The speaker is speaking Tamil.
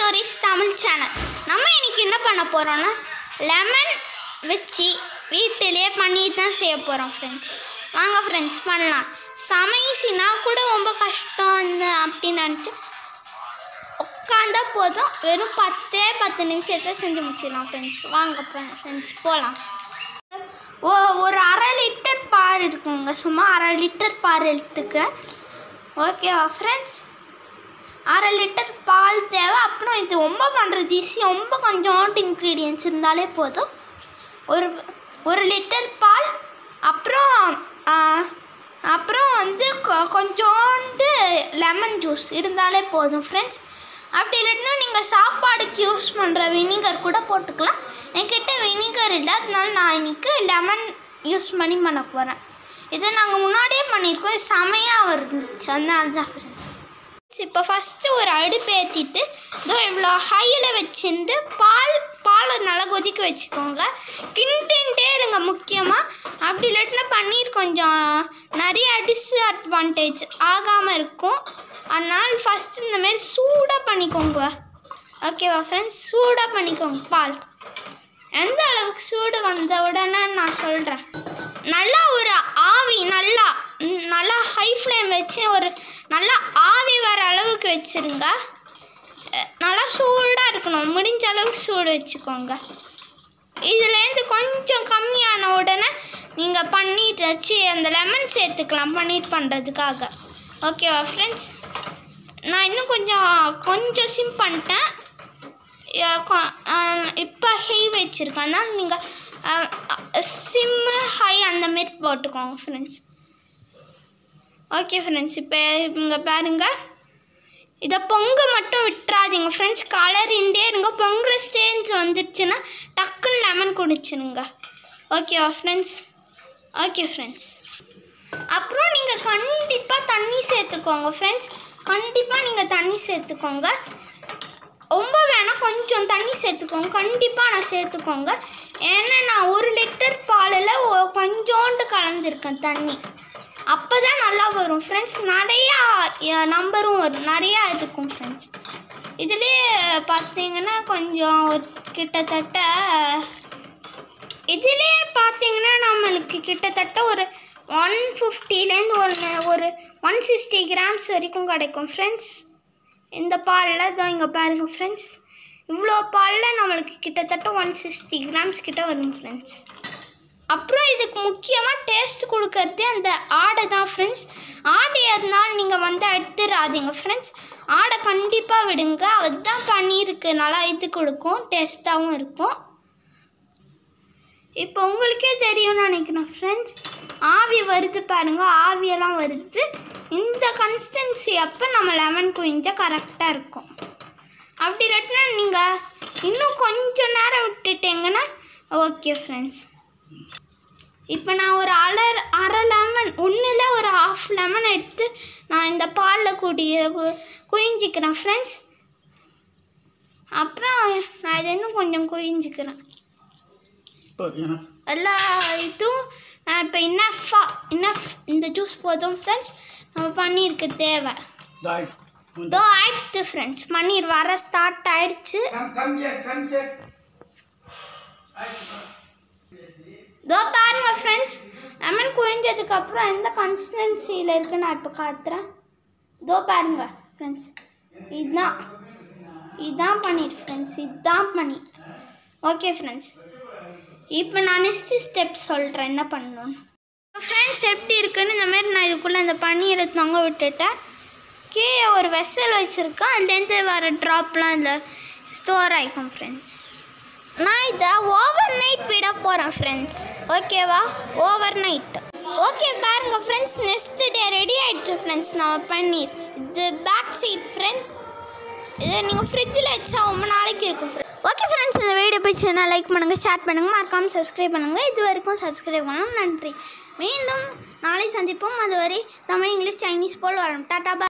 ஸ்டோரிஸ் தமிழ் சேனல் நம்ம இன்னைக்கு என்ன பண்ண போகிறோம்னா லெமன் வச்சு வீட்டிலேயே பண்ணிட்டு தான் செய்ய போகிறோம் ஃப்ரெண்ட்ஸ் வாங்க ஃப்ரெண்ட்ஸ் பண்ணலாம் சமைச்சினா கூட ரொம்ப கஷ்டம் இந்த அப்படின்னுட்டு உட்காந்தா போதும் வெறும் பத்தே பத்து நிமிஷத்தை செஞ்சு முடிச்சிடலாம் ஃப்ரெண்ட்ஸ் வாங்க ஃப்ரெண்ட்ஸ் போகலாம் ஓ ஒரு அரை லிட்டர் பால் இருக்குங்க சும்மா அரை லிட்டர் பால் எடுத்துக்கிறேன் ஓகேவா ஃப்ரெண்ட்ஸ் அரை லிட்டர் பால் தேவை அப்புறம் இது ரொம்ப பண்ணுறது ஈஸி ரொம்ப கொஞ்சோண்டு இன்க்ரீடியன்ஸ் இருந்தாலே போதும் ஒரு ஒரு லிட்டர் பால் அப்புறம் ஆ, அப்புறம் வந்து கொ- கொஞ்சோண்டு லெமன் ஜூஸ் இருந்தாலே போதும் ஃப்ரெண்ட்ஸ் அப்படி இல்லைன்னா நீங்கள் சாப்பாடுக்கு யூஸ் பண்ணுற வினிகர் கூட போட்டுக்கலாம் என்கிட்ட வினிகர் இல்லை அதனால நான் இன்னைக்கு லெமன் யூஸ் பண்ணி பண்ண போகிறேன் இதை நாங்கள் முன்னாடியே பண்ணியிருக்கோம் இது செமையாக இருந்துச்சு அதனால தான் ஃப்ரெண்ட்ஸ் இப்போ ஃபஸ்ட்டு ஒரு அடுப்பு ஏற்றிட்டு இதோ இவ்வளோ ஹையில் வச்சுட்டு பால் பாலை நல்லா கொதிக்க வச்சுக்கோங்க கிண்டின்ட்டே இருங்க முக்கியமாக அப்படி இல்லாட்டினா பன்னீர் கொஞ்சம் நிறைய டிஸ்அட்வான்டேஜ் ஆகாமல் இருக்கும் அதனால் ஃபஸ்ட்டு இந்த மாதிரி சூடாக பண்ணிக்கோங்க ஓகேவா ஃப்ரெண்ட்ஸ் சூடாக பண்ணிக்கோங்க பால் எந்த அளவுக்கு சூடு வந்த உடனே நான் சொல்கிறேன் நல்லா ஒரு ஆவி நல்லா ம், நல்லா ஹை ஃப்ளேம் வச்சு ஒரு நல்லா ஆவி வர அளவுக்கு வச்சுருங்க அஹ், நல்லா சூடாக இருக்கணும் முடிஞ்ச அளவுக்கு சூடு வச்சுக்கோங்க இதுலேருந்து கொஞ்சம் கம்மியான உடனே நீங்கள் பன்னீர் வச்சு அந்த லெமன் சேர்த்துக்கலாம் பன்னீர் பண்ணுறதுக்காக ஓகேவா ஃப்ரெண்ட்ஸ் நான் இன்னும் கொஞ்சம் கொஞ்சம் சிம் பண்ணிட்டேன் இப்போ ஹை வச்சுருக்கேன் அதனால் நீங்கள் சிம்மு ஹை அந்த மாரி போட்டுக்கோங்க ஃப்ரெண்ட்ஸ் ஓகே ஃப்ரெண்ட்ஸ் இப்போ இங்கே பாருங்க இதை பொங்க மட்டும் விட்டுறாதீங்க ஃப்ரெண்ட்ஸ் கலரிண்டே இருங்க பொங்குற ஸ்டேஜ் வந்துடுச்சுன்னா டக்குன்னு லெமன் குடிச்சிருங்க ஓகேவா ஃப்ரெண்ட்ஸ் ஓகே ஃப்ரெண்ட்ஸ் அப்புறம் நீங்கள் கண்டிப்பாக தண்ணி சேர்த்துக்கோங்க ஃப்ரெண்ட்ஸ் கண்டிப்பாக நீங்கள் தண்ணி சேர்த்துக்கோங்க ரொம்ப வேணாம் கொஞ்சம் தண்ணி சேர்த்துக்கோங்க கண்டிப்பாக நான் சேர்த்துக்கோங்க ஏன்னா நான் ஒரு லிட்டர் பாலில் ஒ- கொஞ்சோண்டு கலந்துருக்கேன் தண்ணி அப்போ தான் நல்லா வரும் ஃப்ரெண்ட்ஸ் நிறையா அஹ், நம்பரும் வரும் நிறையா இருக்கும் ஃப்ரெண்ட்ஸ் இதுலேயே பார்த்தீங்கன்னா கொஞ்சம் ஒரு கிட்டத்தட்ட இதுலேயே பார்த்தீங்கன்னா நம்மளுக்கு கிட்டத்தட்ட ஒரு ஒன் ஃபிஃப்டிலேருந்து ஒரு ஒரு ஒன் சிக்ஸ்டி கிராம்ஸ் வரைக்கும் கிடைக்கும் ஃப்ரெண்ட்ஸ் இந்த பாலில் தான் இங்கே பாருங்கள் ஃப்ரெண்ட்ஸ் இவ்வளோ பாலில் நம்மளுக்கு கிட்டத்தட்ட ஒன் சிக்ஸ்டி கிராம்ஸ் கிட்ட வரும் ஃப்ரெண்ட்ஸ் அப்புறம் இதுக்கு முக்கியமாக டேஸ்ட் கொடுக்கறதே அந்த ஆடை தான் ஃப்ரெண்ட்ஸ் ஆடை எதனால நீங்கள் வந்து எடுத்துடாதீங்க ஃப்ரெண்ட்ஸ் ஆடை கண்டிப்பாக விடுங்க அதுதான் பன்னீருக்கு நல்லா இது கொடுக்கும் டேஸ்ட்டாகவும் இருக்கும் இப்போ உங்களுக்கே தெரியும்னு நினைக்கிறேன் ஃப்ரெண்ட்ஸ் ஆவி வருது பாருங்க ஆவியெல்லாம் வருது இந்த கன்சிஸ்டன்சி அப்போ நம்ம லெமன் குயிஞ்சா கரெக்டாக இருக்கும் அப்படி இல்லாட்டினா நீங்கள் இன்னும் கொஞ்சம் நேரம் விட்டுட்டீங்கன்னா ஓகே ஃப்ரெண்ட்ஸ் இப்போ நான் ஒரு அரை அரை லெமன் ஒன்றில் ஒரு ஆஃப் லெமன் எடுத்து நான் இந்த பாலில் கூடிய கு- குயிஞ்சிக்கிறேன் ஃப்ரெண்ட்ஸ் அப்புறம் நான் இதை இன்னும் கொஞ்சம் குயிஞ்சிக்கிறேன் எல்லா இதுவும் நான் இப்போ இன்னஃபா இன்னஃப் இந்த ஜூஸ் போதும் ஃப்ரெண்ட்ஸ் நம்ம பன்னீருக்கு தேவை இதோ ஆயிடுச்சு ஃப்ரெண்ட்ஸ் பன்னீர் வர ஸ்டார்ட் ஆயிடுச்சு இதோ பாருங்க ஃப்ரெண்ட்ஸ் லெமன் குழிஞ்சதுக்கு அப்புறம் எந்த கன்சிஸ்டன்சியில் இருக்கு நான் இப்போ காட்டுறேன் இதோ பாருங்க ஃப்ரெண்ட்ஸ் இதுதான் இதுதான் பன்னீர் ஃப்ரெண்ட்ஸ் இதுதான் பன்னீர் ஓகே ஃப்ரெண்ட்ஸ் இப்போ நான் நெக்ஸ்ட் ஸ்டெப் சொல்கிறேன் என்ன பண்ணணும்னு ஃப்ரெண்ட்ஸ் எப்படி இருக்குன்னு இந்த மாதிரி நான் இதுக்குள்ளே இந்த பன்னீரை தொங்க விட்டுட்டேன் கீழே ஒரு வெசல் வச்சுருக்கேன் அதுலேருந்து வர ட்ராப்லாம் இதில் ஸ்டோர் ஆகிக்கும் ஃப்ரெண்ட்ஸ் நான் இதை ஓவர் நைட் விட போகிறேன் ஃப்ரெண்ட்ஸ் ஓகேவா ஓவர் நைட் ஓகே பாருங்க ஃப்ரெண்ட்ஸ் நெக்ஸ்ட் டே ரெடி ஆயிடுச்சு ஃப்ரெண்ட்ஸ் நம்ம பன்னீர் இது பேக் சைட் ஃப்ரெண்ட்ஸ் இதை நீங்கள் ஃப்ரிட்ஜில் வச்சா ரொம்ப நாளைக்கு இருக்கும் ஓகே ஃப்ரெண்ட்ஸ் இந்த வீடியோ பிடிச்சதுனா லைக் பண்ணுங்கள் ஷேர் பண்ணுங்கள் மறக்காமல் சப்ஸ்கிரைப் பண்ணுங்கள் இது வரைக்கும் சப்ஸ்கிரைப் பண்ணணும் நன்றி மீண்டும் நாளை சந்திப்போம் அதுவரை தமிழ் இங்கிலீஷ் சைனீஸ் போல் வரும் டாட்டா பை